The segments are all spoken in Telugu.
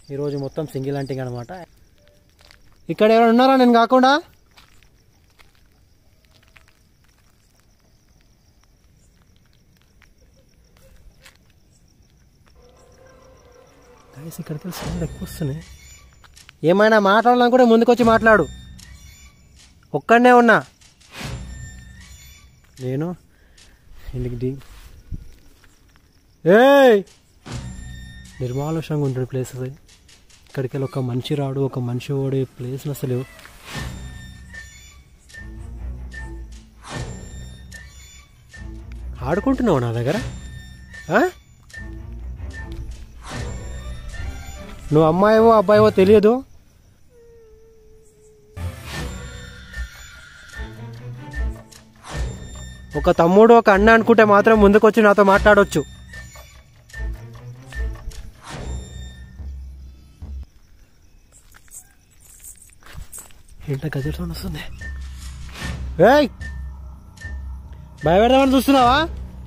ఈరోజు మొత్తం సింగిల్ హంటింగ్ అనమాట ఇక్కడ ఎవరు ఉన్నారా నేను కాకుండా గైస్ ఇక్కడికి వెళ్ళి సౌండ్ ఎక్కువ వస్తున్నాయి ఏమైనా మాట్లాడాలనుకుంటే ముందుకొచ్చి మాట్లాడు ఒక్కడనే ఉన్నా నేను ఇంటికి ది ఏయ్ నిర్మానుషంగా ఉంటుంది ప్లేస్ అది ఇక్కడికి వెళ్ళి ఒక మనిషి రాడు ఒక మనిషి ఓడే ప్లేస్ అసలు ఆడుకుంటున్నావు నా దగ్గర ఆ? నువ్వు అమ్మాయివో అబ్బాయివో తెలియదు ఒక తమ్ముడు ఒక అన్న అనుకుంటే మాత్రం ముందుకొచ్చి నాతో మాట్లాడొచ్చు ఏంటో గజల్ సౌండ్ వస్తుంది ఏయ్ భయపెడదామని చూస్తున్నావా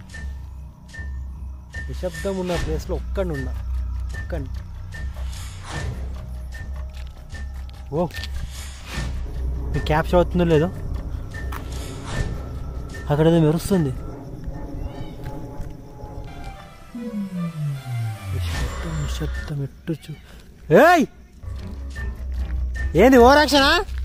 నిశ్శబ్దం ఉన్న ప్లేస్లో ఒక్కడిని ఉన్నా ఒక్కడిని ఓ మీ క్యాప్చర్ అవుతుందో లేదో అక్కడ ఏదో మెరుస్తుంది నిశ్శబ్దం నిశ్శబ్దం ఎట్టు చూ ఏయ్ ఏంది ఓవర్ యాక్షనా